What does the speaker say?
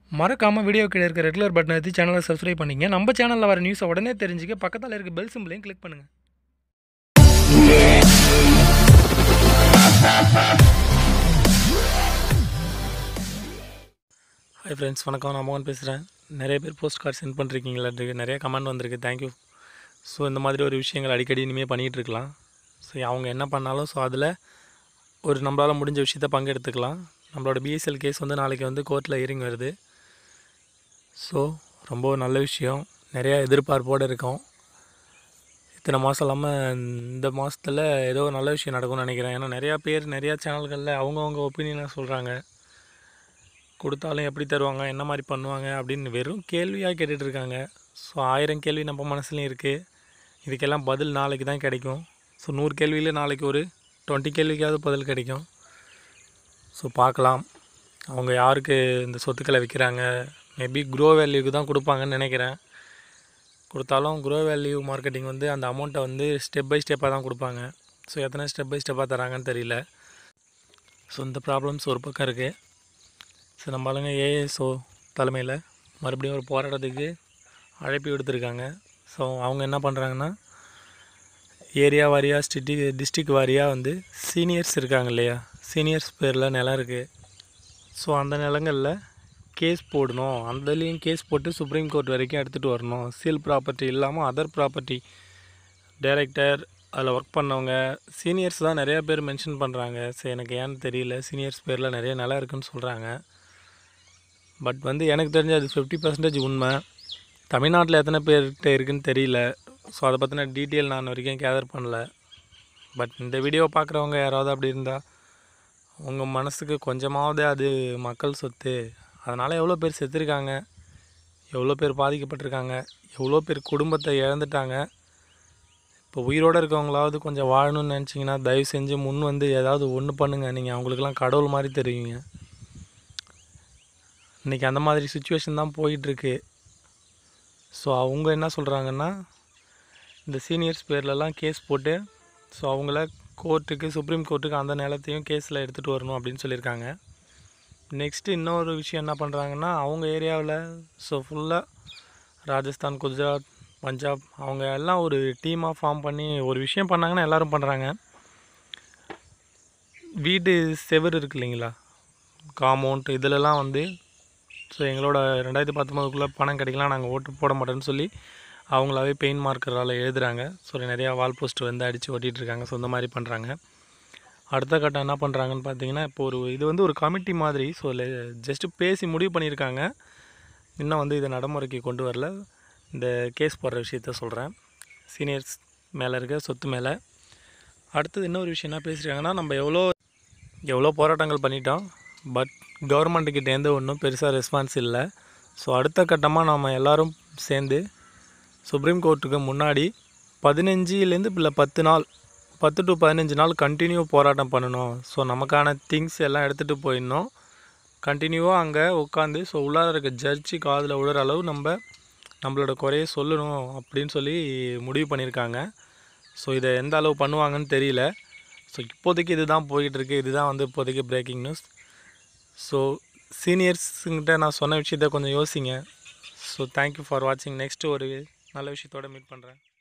மறக்காமல் வீடியோ கீழே இருக்க ரெகுலர் பட்டன் எடுத்து சேனலை சப்ஸ்கிரைப் பண்ணிங்க நம்ம சேனலில் வர நியூஸை உடனே தெரிஞ்சுக்க பக்கத்தில் இருக்க பெல் சிம்பிளையும் கிளிக் பண்ணுங்கள் ஹாய் ஃப்ரெண்ட்ஸ் வணக்கம் நான் மோகன் பேசுகிறேன் நிறைய பேர் போஸ்ட் கார்டு சென்ட் பண்ணிருக்கீங்களா நிறைய கமெண்ட் வந்திருக்கு தேங்க்யூ ஸோ இந்த மாதிரி ஒரு விஷயங்கள் அடிக்கடி இனிமேல் பண்ணிகிட்டு இருக்கலாம் ஸோ அவங்க என்ன பண்ணாலும் ஸோ அதில் ஒரு நம்மளால் முடிஞ்ச விஷயத்த பங்கெடுத்துக்கலாம் நம்மளோட பிஎஸ்எல் கேஸ் வந்து நாளைக்கு வந்து கோர்ட்டில் ஹியரிங் வருது ஸோ ரொம்ப நல்ல விஷயம் நிறையா எதிர்பார்ப்போடு இருக்கோம் இத்தனை மாதம் இல்லாமல் இந்த மாதத்தில் ஏதோ நல்ல விஷயம் நடக்கும்னு நினைக்கிறேன் ஏன்னா நிறையா பேர் நிறையா சேனல்களில் அவங்கவுங்க ஒப்பீனியனாக சொல்கிறாங்க கொடுத்தாலும் எப்படி தருவாங்க என்ன மாதிரி பண்ணுவாங்க அப்படின்னு வெறும் கேள்வியாக கேட்டுட்டு இருக்காங்க ஸோ ஆயிரம் கேள்வி நம்ம மனசுலையும் இருக்குது இதுக்கெல்லாம் பதில் நாளைக்கு தான் கிடைக்கும் ஸோ நூறு கேள்வியில் நாளைக்கு ஒரு டுவெண்ட்டி கேள்விக்காவது பதில் கிடைக்கும் ஸோ பார்க்கலாம் அவங்க யாருக்கு இந்த சொத்துக்களை விற்கிறாங்க மேபி க்ரோ வேல்யூக்கு தான் கொடுப்பாங்கன்னு நினைக்கிறேன் கொடுத்தாலும் க்ரோ வேல்யூ மார்க்கெட்டிங் வந்து அந்த அமௌண்ட்டை வந்து ஸ்டெப் பை ஸ்டெப்பாக தான் கொடுப்பாங்க ஸோ எத்தனை ஸ்டெப் பை ஸ்டெப்பாக தராங்கன்னு தெரியல ஸோ இந்த ப்ராப்ளம்ஸ் ஒரு பக்கம் இருக்குது ஸோ நம்ம ஆளுங்க ஏஎஸ்ஓ தலைமையில் மறுபடியும் ஒரு போராட்டத்துக்கு அழைப்பு விடுத்திருக்காங்க ஸோ அவங்க என்ன பண்ணுறாங்கன்னா ஏரியா வாரியாக ஸ்டிட்டி டிஸ்ட்ரிக் வாரியாக வந்து சீனியர்ஸ் இருக்காங்க இல்லையா சீனியர்ஸ் பேரில் நிலம் இருக்குது ஸோ அந்த நிலங்களில் கேஸ் போடணும் அந்தலேயும் கேஸ் போட்டு சுப்ரீம் கோர்ட் வரைக்கும் எடுத்துகிட்டு வரணும் சீல் ப்ராப்பர்ட்டி இல்லாமல் அதர் ப்ராப்பர்ட்டி டைரக்டர் அதில் ஒர்க் பண்ணவங்க சீனியர்ஸ் தான் நிறையா பேர் மென்ஷன் பண்ணுறாங்க சரி எனக்கு ஏன்னு தெரியல சீனியர்ஸ் பேரில் நிறைய நிலம் இருக்குன்னு சொல்கிறாங்க பட் வந்து எனக்கு தெரிஞ்ச அது ஃபிஃப்டி பர்சன்டேஜ் உண்மை தமிழ்நாட்டில் எத்தனை பேர்கிட்ட இருக்குன்னு தெரியல ஸோ அதை பற்றின டீட்டெயில் நான் வரைக்கும் கேதர் பண்ணல பட் இந்த வீடியோ பார்க்குறவங்க யாராவது அப்படி இருந்தால் உங்கள் மனசுக்கு கொஞ்சமாவது அது மக்கள் சொத்து அதனால் எவ்வளோ பேர் செத்துருக்காங்க எவ்வளோ பேர் பாதிக்கப்பட்டிருக்காங்க எவ்வளோ பேர் குடும்பத்தை இழந்துட்டாங்க இப்போ உயிரோடு இருக்கவங்களாவது கொஞ்சம் வாழணும்னு நினச்சிங்கன்னா தயவு செஞ்சு முன் வந்து ஏதாவது ஒன்று பண்ணுங்கள் நீங்கள் அவங்களுக்கெல்லாம் கடவுள் மாதிரி தெரியுங்க இன்றைக்கி அந்த மாதிரி சுச்சுவேஷன் தான் போயிட்டுருக்கு ஸோ அவங்க என்ன சொல்கிறாங்கன்னா இந்த சீனியர்ஸ் பேர்லலாம் கேஸ் போட்டு ஸோ அவங்கள கோர்ட்டுக்கு சுப்ரீம் கோர்ட்டுக்கு அந்த நிலத்தையும் கேஸில் எடுத்துகிட்டு வரணும் அப்படின்னு சொல்லியிருக்காங்க நெக்ஸ்ட்டு இன்னொரு விஷயம் என்ன பண்ணுறாங்கன்னா அவங்க ஏரியாவில் ஸோ ஃபுல்லாக ராஜஸ்தான் குஜராத் பஞ்சாப் அவங்க எல்லாம் ஒரு டீமாக ஃபார்ம் பண்ணி ஒரு விஷயம் பண்ணாங்கன்னா எல்லோரும் பண்ணுறாங்க வீடு செவர் இருக்கு இல்லைங்களா காம்பவுண்ட் இதிலலாம் வந்து ஸோ எங்களோட ரெண்டாயிரத்தி பத்தொம்பதுக்குள்ளே பணம் கிடைக்கலாம் நாங்கள் ஓட்டு போட மாட்டோம்னு சொல்லி அவங்களாவே பெயிண்ட் மார்க்கரால் எழுதுகிறாங்க ஸோ நிறையா வால் போஸ்டர் வந்து அடித்து ஒட்டிகிட்டு இருக்காங்க ஸோ இந்த மாதிரி பண்ணுறாங்க அடுத்த கட்டம் என்ன பண்ணுறாங்கன்னு பார்த்தீங்கன்னா இப்போ ஒரு இது வந்து ஒரு கமிட்டி மாதிரி ஸோ ஜஸ்ட்டு பேசி முடிவு பண்ணியிருக்காங்க இன்னும் வந்து இதை நடைமுறைக்கு கொண்டு வரல இந்த கேஸ் போடுற விஷயத்த சொல்கிறேன் சீனியர்ஸ் மேலே இருக்க சொத்து மேலே அடுத்தது இன்னொரு விஷயம் என்ன பேசியிருக்காங்கன்னா நம்ம எவ்வளோ எவ்வளோ போராட்டங்கள் பண்ணிட்டோம் பட் கவர்மெண்ட்டுக்கிட்ட எந்த ஒன்றும் பெருசாக ரெஸ்பான்ஸ் இல்லை ஸோ அடுத்த கட்டமாக நாம் எல்லோரும் சேர்ந்து சுப்ரீம் கோர்ட்டுக்கு முன்னாடி பதினஞ்சுலேருந்து இல்லை பத்து நாள் பத்து டு பதினஞ்சு நாள் கண்டினியூ போராட்டம் பண்ணணும் ஸோ நமக்கான திங்ஸ் எல்லாம் எடுத்துகிட்டு போயிடணும் கண்டினியூவாக அங்கே உட்காந்து ஸோ உள்ளார இருக்க ஜட்ஜி காதில் விழுற அளவு நம்ம நம்மளோட குறைய சொல்லணும் அப்படின்னு சொல்லி முடிவு பண்ணியிருக்காங்க ஸோ இதை எந்த அளவு பண்ணுவாங்கன்னு தெரியல ஸோ இப்போதைக்கு இது தான் போயிட்டுருக்கு இதுதான் வந்து இப்போதைக்கு பிரேக்கிங் நியூஸ் ஸோ சீனியர்ஸுங்கிட்ட நான் சொன்ன விஷயத்த கொஞ்சம் யோசிங்க ஸோ தேங்க்யூ ஃபார் வாட்சிங் நெக்ஸ்ட்டு ஒரு நல்ல விஷயத்தோடு மீட் பண்ணுறேன்